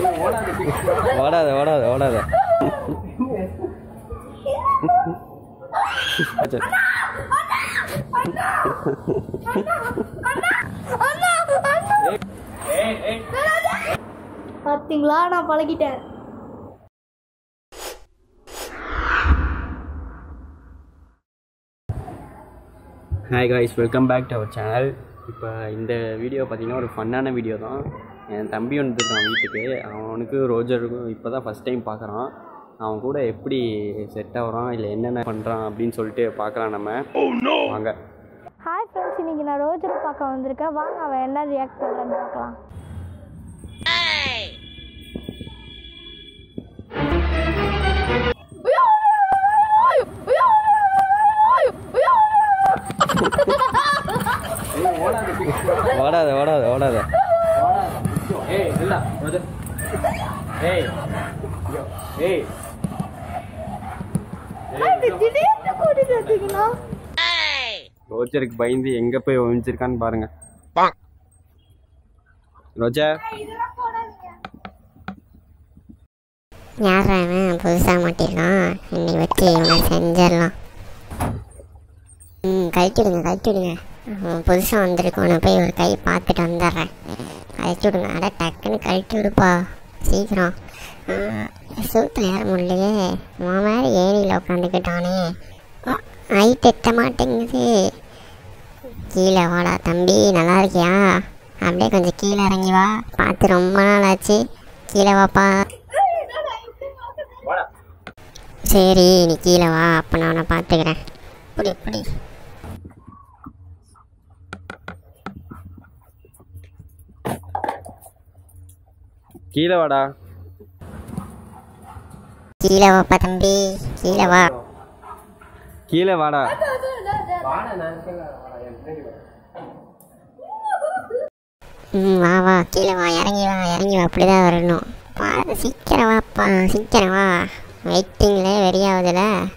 ஓடாத ஓடாத ஓடாத சரி. பார்த்தீங்களா நான் பழகிட்டேன் hi guys welcome back to our channel இப்போ இந்த வீடியோ பார்த்தீங்கன்னா ஒரு ஃபன்னான வீடியோ தான் என் தம்பி வந்துட்டான் வீட்டுக்கு அவனுக்கு ரோஜருக்கும் இப்போ தான் ஃபஸ்ட் டைம் பார்க்குறான் அவன் கூட எப்படி செட் ஆகுறான் இல்லை என்னென்ன பண்ணுறான் அப்படின்னு சொல்லிட்டு பார்க்கலாம் நம்ம வாங்க ஹாய் ஃப்ரெண்ட்ஸ் இன்னைக்கு நான் ரோஜரை பார்க்க வந்திருக்கேன் வாங்க அவன் என்ன ரியாக்ட் பண்ணுறான்னு பார்க்கலாம் ஓடாத ஓடாத ஓடாத ஏய் இல்ல ரோஜர் ஏய் ஏய் திடீர்னு கூட்டிட்டு வந்தீங்களா ரோஜருக்கு பயந்து எங்கே போய் ஒழிஞ்சிருக்கான்னு பாருங்க ரோஜா யார் அவன் புதுசாக மாட்டிருக்கான் இன்னைக்கு வச்சு இவனை செஞ்சிடலாம் ம் கழிச்சுடுங்க கழிச்சுடுங்க அவன் புதுசாக வந்திருக்கோன்னு போய் ஒரு கை பார்த்துட்டு வந்துடுறேன் கழிச்சு விடுங்க அட டக்குன்னு கழிச்சு விடுப்பா சீக்கிரம் சூத்தில் ஏற முடியலையே உன் மேலே ஏரியில் உட்காந்துக்கிட்டானே ஹைட் எட்ட மாட்டேங்குது கீழே வாடா தம்பி நல்லா இருக்கியா அப்படியே கொஞ்சம் கீழே இறங்கி வா பார்த்து ரொம்ப நாள் ஆச்சு கீழே வாப்பா வாடா சரி நீ கீழே வா அப்போ நான் உன்னை பார்த்துக்கிறேன் புடி புடி கீழே வாடா கீழே வாப்பா தம்பி கீழே வா கீழே வாடா வாடா நான் இருக்கேன் வாடா என் பின்னாடி வா ம் வா வா கீழே வா இறங்கி வா இறங்கி வா அப்படி தான் வரணும் பாரு சீக்கிரம் வாப்பா சீக்கிரம் வா வெயிட்டிங்கில் வெறியாகுதுல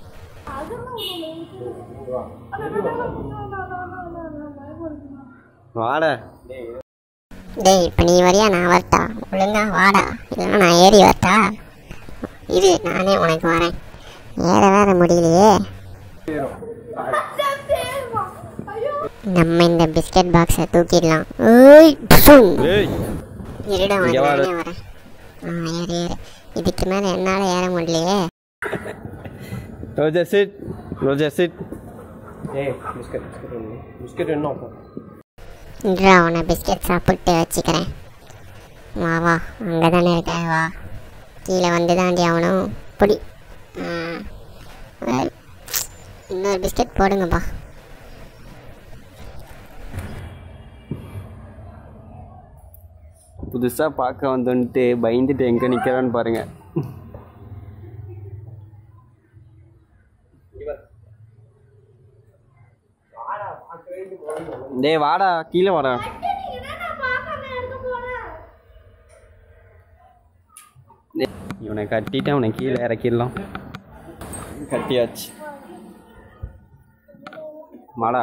வாடா டேய் இப்போ நீ வரியா நான் வரட்டா ஒழுங்கா வாடா இல்லைன்னா நான் ஏறி வரட்டா இது நானே உனக்கு வரேன் ஏற வேற முடியலையே நம்ம இந்த பிஸ்கட் பாக்ஸை தூக்கிடலாம் ஓய் புசும். ஏய் இருடா இங்க வா. நானே வரேன் ஆ ஏறு ஏறு இதுக்கு மேலே என்னால் ஏற முடியலையே ரோஜா சிட் ரோஜா சிட் ஏய் பிஸ்கட் பிஸ்கட் ஒன்று பிஸ்கட் என்ன அப்போ இன்றா உன்னை பிஸ்கட் சாப்பிட்டு வச்சுக்கிறேன் வா வா அங்கே தானே இருக்க வா கீழே வந்து தாண்டி ஆகணும் பிடி ம். அஹ், இன்னொரு பிஸ்கட் போடுங்கப்பா புதுசாக பார்க்க வந்துன்ட்டு பயந்துட்டு எங்கே நிற்கிறான்னு பாருங்க டேய் வாடா கீழே வாடா டேய், இவனை கட்டிட்டு அவனை கீழே இறக்கிடலாம் கட்டியாச்சு மாடா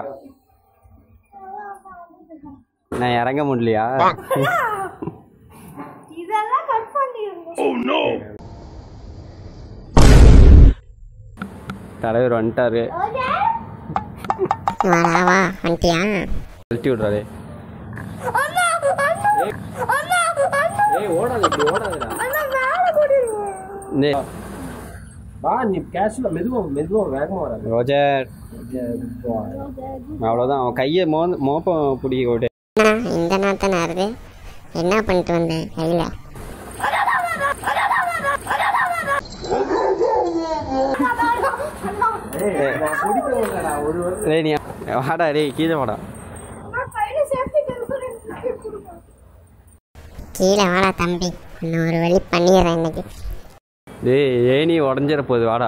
நான் இறங்க முடியலையா இதெல்லாம் கட் பண்ணிருங்க தலைவர் வந்துட்டாரு வாடா வா வந்துட்டியா கழட்டி விட்றாரு ஏய் ஓடாத இப்படி ஓடாதடா டேய், வா நீ கேஷுவலா மெதுவா மெதுவா வேகமா வராது ரோஜர் அவ்வளோதான் அவன் கையை மோ மோப்பம் பிடிக்க விட்டு என்ன இந்த நேரத்தை நேருது என்ன பண்ணிட்டு வந்தேன் கையில் ஏய் நான் பிடிக்க முடியலடா ஒரு வருஷம் டேய் நீ வாடா டேய் கீழே வாடா கீழே வாடா தம்பி நான் ஒரு வழி பண்ணிடுறேன் இன்னைக்கு டேய் ஏனி உடஞ்சிட போகுது வாடா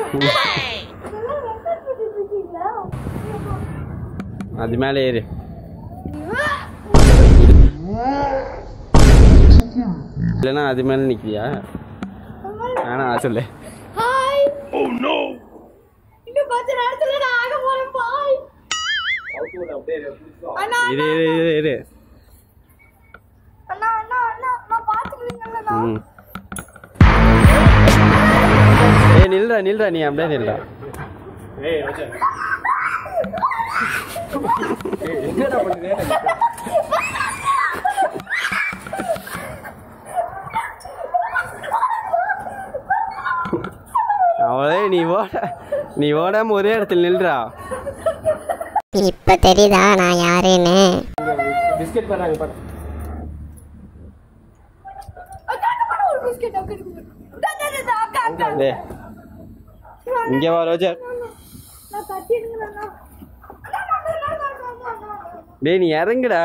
அது மேலே ஏறு இல்லைன்னா அது மேலே நிற்கிறியா வேணாம் சொல்லு ஹாய் ஓ நோ இன்னும் கொஞ்ச நேரத்துல நான் ஆக போறேன் பாய் அண்ணா இரு இரு இரு இரு அண்ணா அண்ணா அண்ணா நான் பாத்துக்கிறீங்கல்ல ம் ஏய் நில்றா நில்றா நீ அப்படியே நில்றா ஏய் ரோஜா ஏய் என்னடா பண்ணுறேன் அவளே நீ ஓட நீ ஓடாம ஒரே இடத்துல நில்றா இப்போ தெரியுதா நான் யாருன்னு பிஸ்கெட் போடுறாங்க பாரு ஒரு பிஸ்கெட் அக்கா அக்கா அக்கா அக்கா டேய் இங்க வா ரோஜர் நான் கட்டிடுங்கண்ணா டேய் நீ இறங்குடா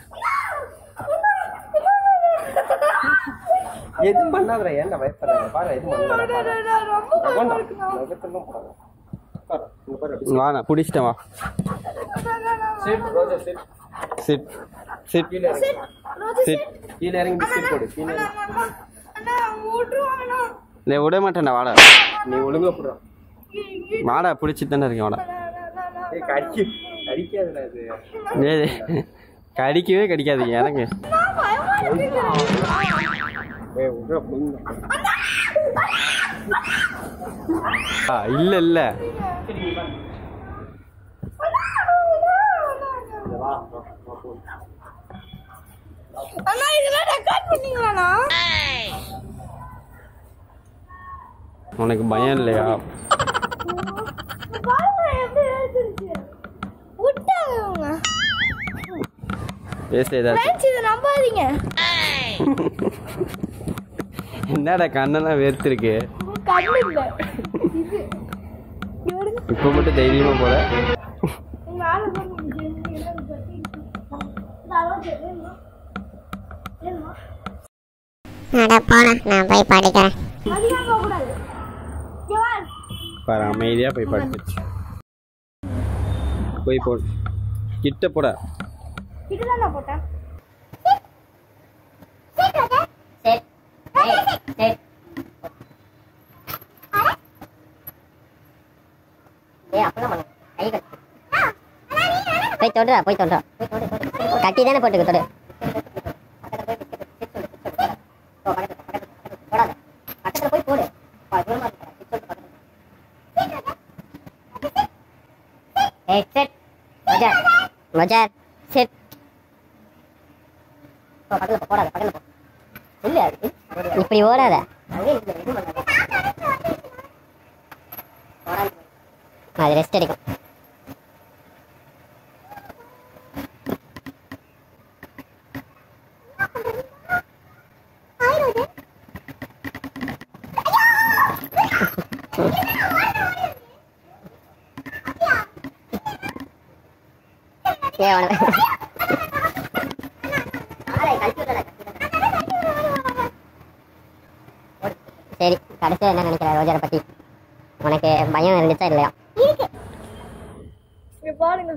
எதுவும் பண்ணாதடா ஏன்டா பயப்படுறாங்க பாரு எதுவும் பண்ணாதடா ரொம்ப வேண்டாம் நகத்தெல்லாம் போடாத உட்காரு. இங்க பாரு அப்படி. வா நான் பிடிச்சிட்டேன் வா sit Roja sit sit sit கீழே இறங்கு. சிட் கீழே இறங்கி பிஸ்கெட் போடு கீழே இறங்கு. அண்ணா விட்டுருவாங்கண்ணா டேய் விட மாட்டேன்டா வாடா நீ ஒழுங்கா போடுறா வாடா பிடிச்சிட்டு தானே இருக்கேன் வாடா ஏய் கடிக்க கடிக்காதுடா இது டேய் டேய். கடிக்கவே கடிக்காதீங்க இறங்கு ஏய் விட்றா புரியுங்க ஆ இல்ல இல்ல வா வா, வா போ. அண்ணா இதெல்லாம் ரெக்கார்ட் பண்ணீங்களாண்ணா உனக்கு பயம் இல்லையா பாருங்க எப்படி எழுதிருச்சு விட்டாங்க இவங்க பேச ஏதாச்சும் ஃப்ரெண்ட்ஸ் இதை நம்பாதீங்க என்னடா கண்ணெல்லாம் வேர்த்திருக்கு கண்ணு இல்லை இது இங்க வருங்க இப்போ மட்டும் தைரியமா போல உங்க ஆளு பாருங்க, இங்க இருந்து எல்லாம் கட்டி இருக்கு. இந்த அளவுக்கு வேணுமா? வேணுமா? அட போனா நான் போய் படிக்கிறேன் அதிகமா போகக்கூடாது. இங்க வா. பாரு அமைதியா போய் படுத்துச்சு போய் போ கிட்ட போடா இதுதான் நான் போட்டேன் போய் தொடுறா போய் தொடுறா கட்டி தானே போட்டுக்க தொடு ஏய் செட் மஜார் மஜார் செட் பக்கத்துல போ போடாத பக்கத்துல போ இல்ல இப்படி ஓடாத அது ரெஸ்ட் எடுக்கும் ஏய், அவனை- சரி கடைசியில் என்ன நினைக்கிற ரோஜரை பத்தி உனக்கு பயம் இருந்துச்சா இல்லையா இங்க பாருங்க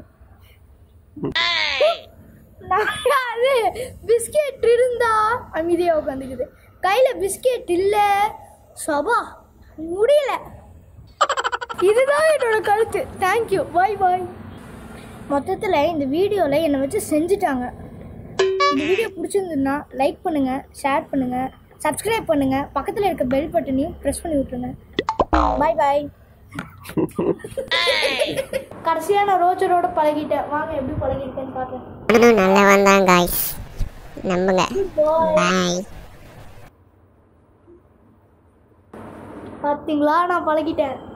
நான் அது பிஸ்கெட் இருந்தா அமைதியா உட்காந்துக்குது கையில பிஸ்கெட் இல்ல சபா முடியல இதுதான் என்னோட கருத்து தேங்க்யூ பாய் பாய் மொத்தத்தில் இந்த வீடியோவில் என்னை வச்சு செஞ்சுட்டாங்க இந்த வீடியோ பிடிச்சிருந்ததுன்னா லைக் பண்ணுங்கள் ஷேர் பண்ணுங்கள் சப்ஸ்கிரைப் பண்ணுங்கள் பக்கத்தில் இருக்க பெல் பட்டனையும் ப்ரெஸ் பண்ணி விட்ருங்க பாய் பாய் கடைசியாக நான் ரோஜரோட பழகிட்டேன் வாங்க எப்படி பழகிட்டேன்னு பார்க்குறேன் நானும் நல்லவன் தான் காய்ஸ் நம்புங்க பாய் பார்த்தீங்களா நான் பழகிட்டேன்